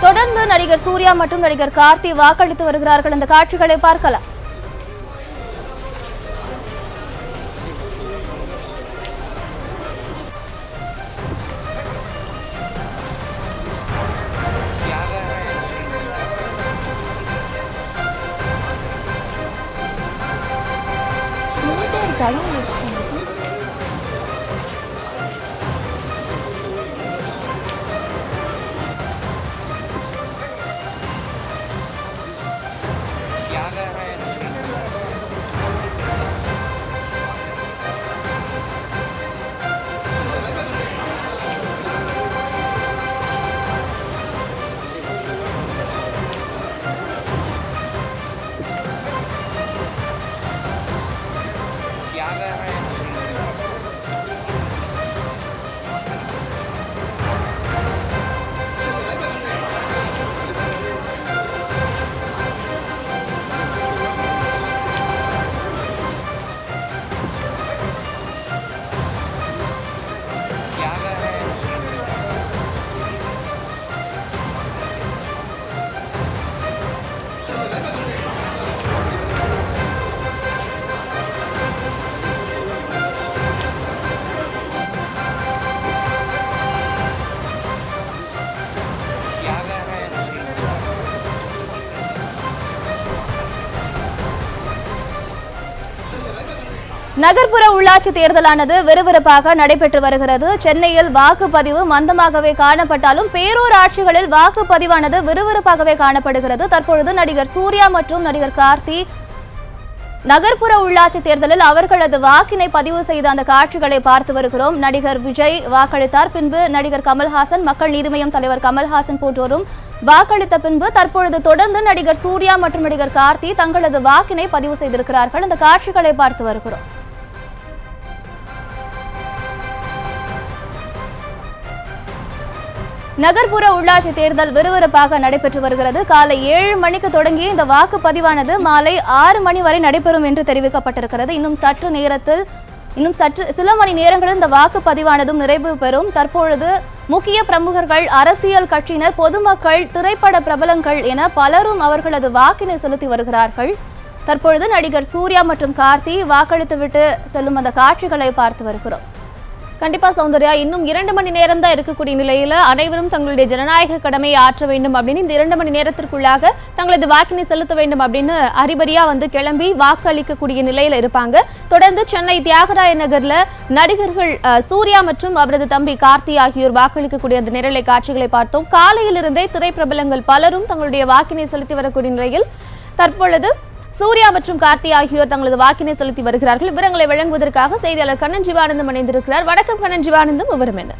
தொடர்ந்து நடிகர் சூர்யா மற்றும் நடிகர் கார்த்தி வாக்களித்து வருகிறார்கள் அந்த காட்சிகளை பார்க்கலாம் நகர்ப்புற உள்ளாட்சி தேர்தலானது விறுவிறுப்பாக நடைபெற்று வருகிறது சென்னையில் வாக்குப்பதிவு மந்தமாகவே காணப்பட்டாலும் பேரூராட்சிகளில் வாக்குப்பதிவானது விறுவிறுப்பாகவே காணப்படுகிறது தற்பொழுது நடிகர் சூர்யா மற்றும் நடிகர் கார்த்தி நகர்ப்புற உள்ளாட்சி தேர்தலில் அவர்களது வாக்கினை பதிவு செய்த அந்த காட்சிகளை பார்த்து வருகிறோம் நடிகர் விஜய் வாக்களித்தார் பின்பு நடிகர் கமல்ஹாசன் மக்கள் நீதி மய்யம் தலைவர் கமல்ஹாசன் போன்றோரும் வாக்களித்த பின்பு தற்பொழுது தொடர்ந்து நடிகர் சூர்யா மற்றும் நடிகர் கார்த்தி தங்களது வாக்கினை பதிவு செய்திருக்கிறார்கள் அந்த காட்சிகளை பார்த்து வருகிறோம் நகர்ப்புற உள்ளாட்சி தேர்தல் விறுவிறுப்பாக நடைபெற்று வருகிறது காலை ஏழு மணிக்கு தொடங்கி இந்த வாக்குப்பதிவானது மாலை ஆறு மணி வரை நடைபெறும் என்று தெரிவிக்கப்பட்டிருக்கிறது இன்னும் சற்று நேரத்தில் இன்னும் சற்று சில மணி நேரங்களில் இந்த வாக்குப்பதிவானதும் நிறைவு பெறும் தற்பொழுது முக்கிய பிரமுகர்கள் அரசியல் கட்சியினர் பொதுமக்கள் திரைப்பட பிரபலங்கள் என பலரும் அவர்களது வாக்கினை செலுத்தி வருகிறார்கள் தற்பொழுது நடிகர் சூர்யா மற்றும் கார்த்தி வாக்களித்துவிட்டு செல்லும் அந்த காட்சிகளை பார்த்து வருகிறோம் கண்டிப்பா சௌந்தர்யா இன்னும் இரண்டு மணி நேரம் தான் இருக்கக்கூடிய நிலையில அனைவரும் தங்களுடைய ஜனநாயக கடமையை ஆற்ற வேண்டும் அப்படின்னு இந்த இரண்டு மணி நேரத்திற்குள்ளாக தங்களது வாக்கினை செலுத்த வேண்டும் அப்படின்னு அறிபறியா வந்து கிளம்பி வாக்களிக்கக்கூடிய நிலையில இருப்பாங்க தொடர்ந்து சென்னை தியாகராய நகர்ல நடிகர்கள் அஹ், சூர்யா மற்றும் அவரது தம்பி கார்த்தி ஆகியோர் வாக்களிக்கக்கூடிய அந்த நேரலை காட்சிகளை பார்த்தோம் காலையிலிருந்தே திரைப்பிரபலங்கள் பலரும் தங்களுடைய வாக்கினை செலுத்தி வரக்கூடிய நிலையில் தற்பொழுது சூர்யா மற்றும் கார்த்தி ஆகியோர் தங்களது வாக்கினை செலுத்தி வருகிறார்கள் விவரங்களை வழங்குவதற்காக செய்தியாளர் கண்ணன் ஜீவானந்தம் இணைந்திருக்கிறார் வணக்கம் கண்ணன் ஜீவானந்தம் விவரம் என்ன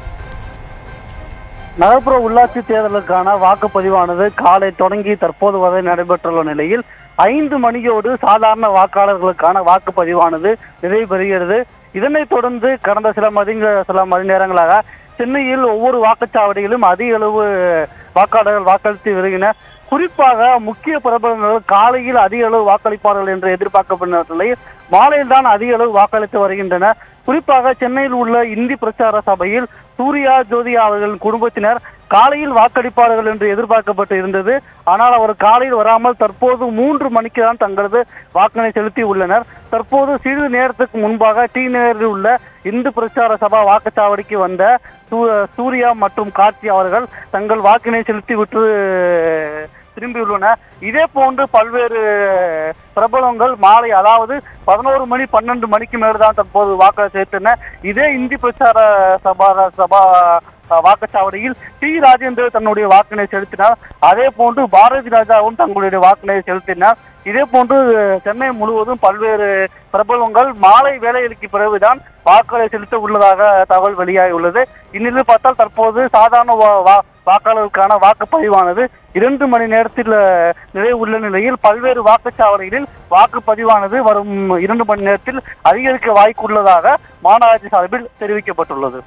நகர்ப்புற உள்ளாட்சி தேர்தலுக்கான வாக்குப்பதிவானது காலை தொடங்கி தற்போது வரை நடைபெற்றுள்ள நிலையில் ஐந்து மணியோடு சாதாரண வாக்காளர்களுக்கான வாக்குப்பதிவானது நிறைவு பெறுகிறது இதனைத் தொடர்ந்து கடந்த சில மதி சில மணி நேரங்களாக சென்னையில் ஒவ்வொரு வாக்குச்சாவடியிலும் அதிக அளவு வாக்காளர்கள் வாக்களித்து வருகின்றனர் குறிப்பாக முக்கிய பிரபலங்கள் காலையில் அதிக அளவு வாக்களிப்பார்கள் என்று எதிர்பார்க்கப்பட்ட நிலையில் மாலையில் தான் அதிக அளவு வாக்களித்து வருகின்றனர் குறிப்பாக சென்னையில் உள்ள இந்தி பிரச்சார சபையில் சூர்யா ஜோதியா அவர்களின் குடும்பத்தினர் காலையில் வாக்களிப்பார்கள் என்று எதிர்பார்க்கப்பட்டு இருந்தது ஆனால் அவர் காலையில் வராமல் தற்போது மூன்று மணிக்கு தான் தங்களது வாக்கினை செலுத்தி உள்ளனர் தற்போது சிறிது நேரத்துக்கு முன்பாக டி நகரில் உள்ள இந்து பிரச்சார சபா வாக்குச்சாவடிக்கு வந்த சூ- சூர்யா மற்றும் கார்த்தி அவர்கள் தங்கள் வாக்கினை செலுத்தி விட்டு திரும்பியுள்ளனர் இதே போன்று பல்வேறு பிரபலங்கள் மாலை அதாவது பதினோரு மணி பன்னெண்டு மணிக்கு மேல் தான் தற்போது வாக்கு செலுத்தினர் இதே இந்தி பிரச்சார சபா சபா அஹ், வாக்குச்சாவடியில் டி ராஜேந்திரன் தன்னுடைய வாக்கினை செலுத்தினார் அதே போன்று பாரதி ராஜாவும் தங்களுடைய வாக்கினை செலுத்தினார் இதே போன்று சென்னை முழுவதும் பல்வேறு பிரபலங்கள் மாலை வேலைகளுக்கு பிறகுதான் வாக்குகளை செலுத்த உள்ளதாக தகவல் வெளியாகியுள்ளது இந்நிலையில் பார்த்தால் தற்போது சாதாரண வா- வா- வாக்காளருக்கான வாக்குப்பதிவானது இரண்டு மணி நேரத்தில் அஹ், நிறைவு உள்ள நிலையில் பல்வேறு வாக்குச்சாவடிகளில் வாக்குப்பதிவானது வரும் இரண்டு மணி நேரத்தில் அதிகரிக்க வாய்ப்புள்ளதாக மாநகராட்சி சார்பில் தெரிவிக்கப்பட்டுள்ளது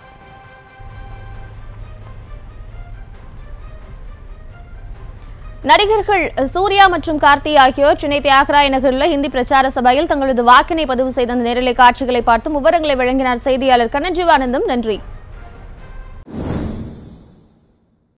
நடிகர்கள் சூர்யா மற்றும் கார்த்தி ஆகியோர் சென்னை தியாகராய நகரில் இந்தி பிரச்சார சபையில் தங்களது வாக்கினை பதிவு செய்த அந்த நேரலை காட்சிகளை பார்த்தும் விவரங்களை வழங்கினார் செய்தியாளர் கண்ணன் ஜீவானந்தம் நன்றி